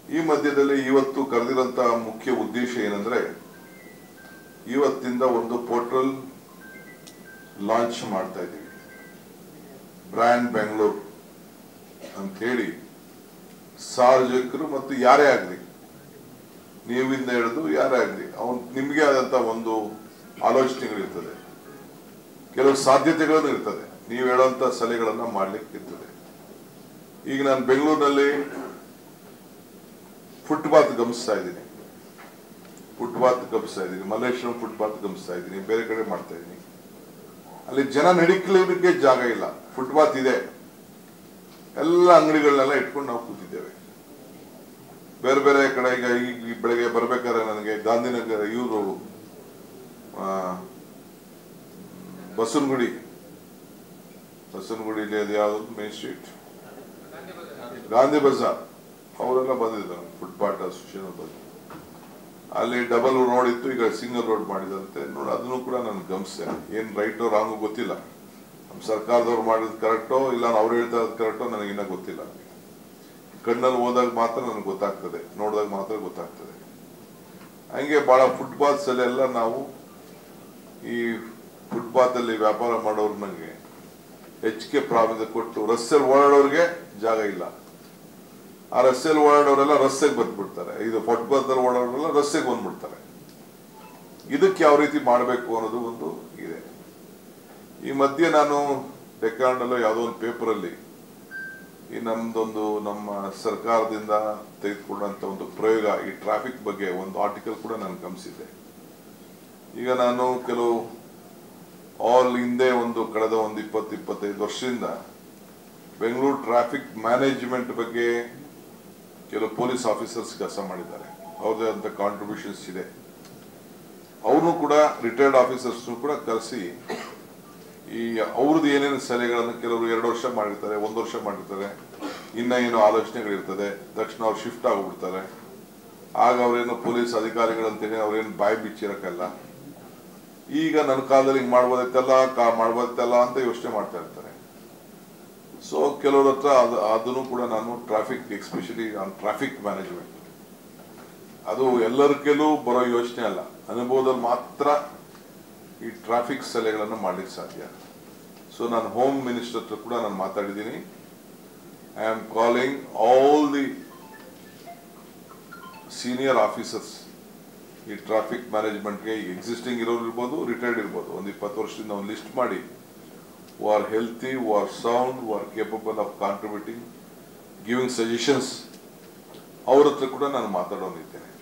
ಈ ಮಧ್ಯದಲ್ಲಿ ಇವತ್ತು ಕರೆದಿರಂತ ಮುಖ್ಯ ಉದ್ದೇಶ ಏನಂದ್ರೆ ಇವತ್ತಿಂದ ಒಂದು ಪೋರ್ಟಲ್ ಲಾಂಚ್ ಮಾಡ್ತಾ ಇದ್ದೀವಿ ಬ್ರ್ಯಾಂಡ್ ಬೆಂಗಳೂರು ಅಂತ ಹೇಳಿ ಸಾರ್ವಜನಿಕರು ಮತ್ತು ಯಾರೇ ಆಗಲಿ ನೀವಿಂದ ಹಿಡಿದು ಯಾರೇ ಆಗಲಿ ಅವನ್ ನಿಮಗೆ ಆದಂತ ಒಂದು ಆಲೋಚನೆಗಳಿರ್ತದೆ ಕೆಲವು ಸಾಧ್ಯತೆಗಳನ್ನು ಇರ್ತದೆ ನೀವು ಹೇಳುವಂತ ಸಲಹೆಗಳನ್ನ ಮಾಡ್ಲಿಕ್ಕೆ ಇರ್ತದೆ ಈಗ ನಾನು ಬೆಂಗಳೂರಿನಲ್ಲಿ ಫುಟ್ಪಾತ್ ಗಮನಿಸ್ತಾ ಇದ್ದೀನಿ ಫುಟ್ಪಾತ್ ಗಮನಿಸ್ತಾ ಇದ್ದೀನಿ ಮಲ್ಲೇಶ್ವರಂ ಫುಟ್ಪಾತ್ ಗಮನಿಸ್ತಾ ಇದ್ದೀನಿ ಬೇರೆ ಕಡೆ ಮಾಡ್ತಾ ಇದ್ದೀನಿ ಅಲ್ಲಿ ಜನ ನಡಿಕ್ಲಿಕ್ಕೆ ಜಾಗ ಇಲ್ಲ ಫುಟ್ಪಾತ್ ಇದೆ ಎಲ್ಲ ಅಂಗಡಿಗಳನ್ನೆಲ್ಲ ಇಟ್ಕೊಂಡು ನಾವು ಕೂತಿದ್ದೇವೆ ಬೇರೆ ಬೇರೆ ಕಡೆ ಈಗ ಈ ಬೆಳಗ್ಗೆ ಬರ್ಬೇಕಾದ್ರೆ ನನಗೆ ಗಾಂಧಿನಗರ ಇವರು ಬಸವನಗುಡಿ ಬಸವನಗುಡಿಲಿ ಅದು ಯಾವ್ದು ಮೇನ್ ಸ್ಟ್ರೀಟ್ ಗಾಂಧಿ ಬಜಾರ್ ಅವರೆಲ್ಲ ಬಂದಿದ್ರು ಫುಟ್ಪಾತ್ ಅಸೋಸಿಯೇಷನ್ ಬಂದು ಅಲ್ಲಿ ಡಬಲ್ ರೋಡ್ ಇತ್ತು ಈಗ ಸಿಂಗಲ್ ರೋಡ್ ಮಾಡಿದಂತೆ ನೋಡಿ ಅದನ್ನು ಕೂಡ ನಾನು ಗಮನಿಸ್ತೇನೆ ಏನ್ ರೈಟೋ ರಾಂಗೋ ಗೊತ್ತಿಲ್ಲ ನಮ್ಮ ಸರ್ಕಾರದವ್ರು ಮಾಡಿದ್ ಕರೆಕ್ಟೋ ಇಲ್ಲ ಅವ್ರು ಹೇಳ್ತಾ ಇರೋದು ಕರೆಕ್ಟೋ ನನಗಿನ್ನ ಗೊತ್ತಿಲ್ಲ ಕಣ್ಣಲ್ಲಿ ಹೋದಾಗ ಮಾತ್ರ ನನಗೆ ಗೊತ್ತಾಗ್ತದೆ ನೋಡಿದಾಗ ಮಾತ್ರ ಗೊತ್ತಾಗ್ತದೆ ಹಂಗೆ ಬಹಳ ಫುಟ್ಪಾತ್ಸ್ ಅಲ್ಲೆಲ್ಲ ನಾವು ಈ ಫುಟ್ಪಾತ್ ಅಲ್ಲಿ ವ್ಯಾಪಾರ ಮಾಡೋರು ನನಗೆ ಹೆಚ್ಚಿಗೆ ಪ್ರಾಮುಖ್ಯತೆ ಕೊಟ್ಟು ರಸ್ತೆಯಲ್ಲಿ ಓಡಾಡೋರಿಗೆ ಜಾಗ ಇಲ್ಲ ಆ ರಸ್ತೆಯಲ್ಲಿ ಓಡಾಡೋರೆಲ್ಲ ರಸ್ತೆಗೆ ಬಂದ್ಬಿಡ್ತಾರೆ ಇದು ಫುಟ್ಪಾತ್ ಅಲ್ಲಿ ಓಡಾಡೋರೆಲ್ಲ ರಸ್ತೆಗೆ ಬಂದ್ಬಿಡ್ತಾರೆ ಇದಕ್ಕೆ ಯಾವ ರೀತಿ ಮಾಡಬೇಕು ಅನ್ನೋದು ಒಂದು ಇದೆ ಈ ಮಧ್ಯೆ ನಾನು ಡೆಕ್ಕಾಂಡಲ್ಲೋ ಯಾವುದೋ ಒಂದು ಪೇಪರಲ್ಲಿ ಈ ನಮ್ದೊಂದು ನಮ್ಮ ಸರ್ಕಾರದಿಂದ ತೆಗೆದುಕೊಂಡಂತ ಒಂದು ಪ್ರಯೋಗ ಈ ಟ್ರಾಫಿಕ್ ಬಗ್ಗೆ ಒಂದು ಆರ್ಟಿಕಲ್ ಕೂಡ ನಾನು ಗಮನಿಸಿದ್ದೆ ಈಗ ನಾನು ಕೆಲವು ಆಲ್ ಹಿಂದೆ ಒಂದು ಕಳೆದ ಒಂದು ಇಪ್ಪತ್ತು ಇಪ್ಪತ್ತೈದು ವರ್ಷದಿಂದ ಬೆಂಗಳೂರು ಟ್ರಾಫಿಕ್ ಮ್ಯಾನೇಜ್ಮೆಂಟ್ ಬಗ್ಗೆ ಕೆಲವು ಪೊಲೀಸ್ ಆಫೀಸರ್ಸ್ ಕೆಲಸ ಮಾಡಿದ್ದಾರೆ ಅವ್ರದೇ ಅಂತ ಕಾಂಟ್ರಿಬ್ಯೂಷನ್ಸ್ ಇದೆ ಅವ್ರನ್ನು ಕೂಡ ರಿಟೈರ್ಡ್ ಆಫೀಸರ್ಸ್ ಕೂಡ ಕರೆಸಿ ಈ ಅವ್ರದ್ದು ಏನೇನು ಸಲಹೆಗಳನ್ನು ಕೆಲವರು ಎರಡು ವರ್ಷ ಮಾಡಿರ್ತಾರೆ ಒಂದು ವರ್ಷ ಮಾಡಿರ್ತಾರೆ ಇನ್ನ ಏನೋ ಆಲೋಚನೆಗಳಿರ್ತದೆ ತಕ್ಷಣ ಅವ್ರು ಶಿಫ್ಟ್ ಆಗ್ಬಿಡ್ತಾರೆ ಆಗ ಅವ್ರೇನು ಪೊಲೀಸ್ ಅಧಿಕಾರಿಗಳಂತೇಳಿ ಅವ್ರೇನು ಬಾಯಿ ಬಿಚ್ಚಿರಕ್ಕಲ್ಲ ಈಗ ನನ್ನ ಕಾಲದಲ್ಲಿ ಹಿಂಗ್ ಮಾಡ್ಬೋದಿತ್ತಲ್ಲ ಕಾ ಮಾಡ್ಬೋದಿತ್ತಲ್ಲ ಅಂತ ಯೋಚನೆ ಮಾಡ್ತಾ ಇರ್ತಾರೆ ಸೊ ಕೆಲವ್ರ ಹತ್ರ ಅದು ಅದನ್ನು ಕೂಡ ನಾನು traffic especially on traffic management ಅದು ಎಲ್ಲರ ಕೆಲವು ಬರೋ ಯೋಚನೆ ಅಲ್ಲ ಅನುಭವದಲ್ಲಿ ಮಾತ್ರ ಈ ಟ್ರಾಫಿಕ್ ಸಲಹೆಗಳನ್ನು ಮಾಡ್ಲಿಕ್ಕೆ ಸಾಧ್ಯ ಸೊ ನಾನು ಹೋಮ್ ಮಿನಿಸ್ಟರ್ ಹತ್ರ ಕೂಡ ನಾನು ಮಾತಾಡಿದ್ದೀನಿ I am calling all the senior officers ಈ ಟ್ರಾಫಿಕ್ ಮ್ಯಾನೇಜ್ಮೆಂಟ್ಗೆ ಎಕ್ಸಿಸ್ಟಿಂಗ್ ಇರೋರು ಇರ್ಬೋದು ರಿಟೈರ್ಡ್ ಇರ್ಬೋದು ಒಂದು ಇಪ್ಪತ್ತು ವರ್ಷದಿಂದ ಒಂದು ಲಿಸ್ಟ್ ಮಾಡಿ who are healthy, who are sound, who are capable of contributing, giving suggestions ಅವ್ರ ಹತ್ರ ಕೂಡ ನಾನು ಮಾತಾಡೋನಿದ್ದೇನೆ